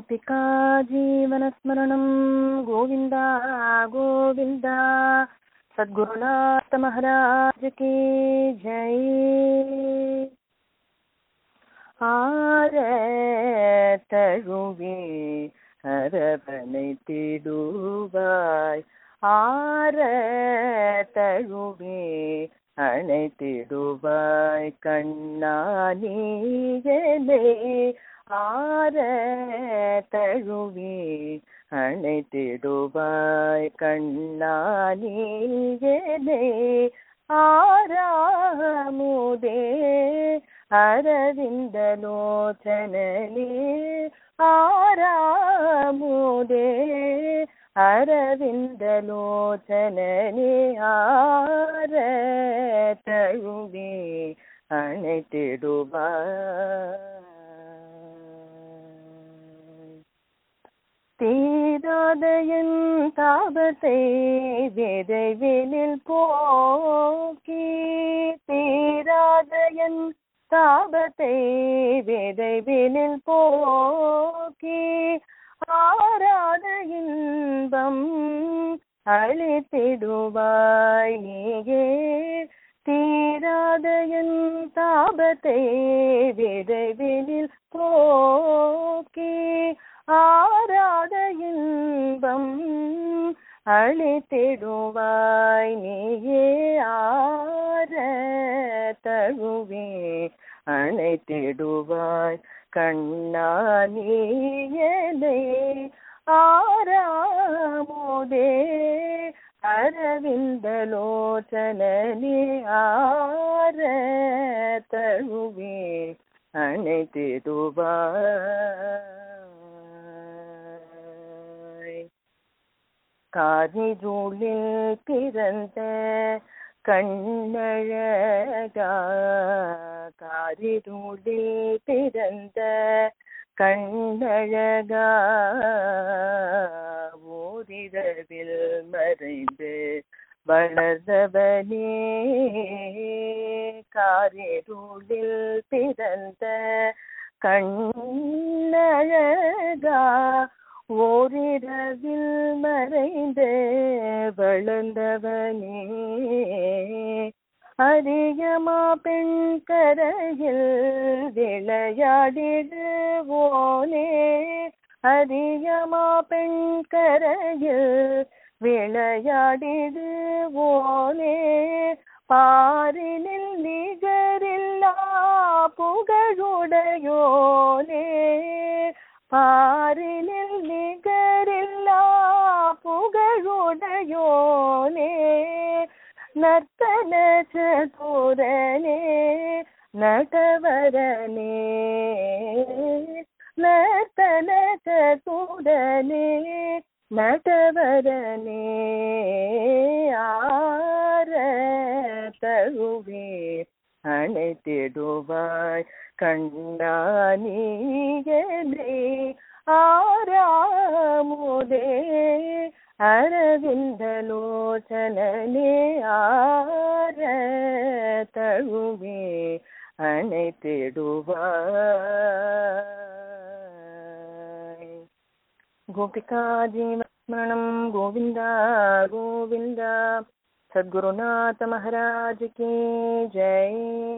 गोपिका जीवनस्मरणं गोविन्द गोविन्द सद्गुरुनाथ महाराज की जय ஆரத்தழுவே அரவனை திடுவாய் ஆரத்தழுவே அணைத்திடுவாய் கண்ணானியலே ஆரத்தழுவே அணைத்திடுவாய் கண்ணானியலே ஆராமுதே அரவிந்தலோச்சனலே ஆராமுதே அரவிந்தலோச்சனலே ஆர தழுவே அணைத்திடுவாய் தீராதயன் தாபத்தை விரைவினில் போக்கி தீராதயன் தாபத்தை விரைவினில் போக்கி ஆராத இன்பம் அழித்திடுவாய் நீயே தீராதயன் தாபத்தை விரைவினில் போக்கி ஆராத இன்பம் அழித்திடுவாய் நீயே ஆர தழுவே அணைத்திடுவாய் கண்ணானியலே ஆராமுதே அரவிந்தலோச்சனே ஆர தழுவே அணைத்திடுவாய் காரிருளில் பிறந்த கண்ணழகா காரிருளில் பிறந்த கண்ணழகா ஓரிரவில் மறைந்து வளர்ந்தவனே காரிருளில் பிறந்த கண்ணழகா ஓரிரவில் மறைந்து வளர்ந்தவனே அதிகமா பெண் கரையில் விளையாடிடுவோனே அதிகமா பெண் கரையில் விளையாடிடுவோனே பாரினில் நிகரில்லா புகழுடையோனே பாரினில் நிகரில்லா புகழுடையோனே நர்த்தன சதுரனே நடவரனே நர்த்தன சதுரனே நடவரனே ஆர தழுவே அணைத்திடுவாய் கண்ணானியலே ஆராமுதே அரவிந்தலோச்சனே ஆர தழுவே அணைத்திடுவாய் கோபிகா ஜீவஸ்மரணம் கோவிந்தா கோவிந்தா சத்குருநாத மகாராஜ் கி ஜெய்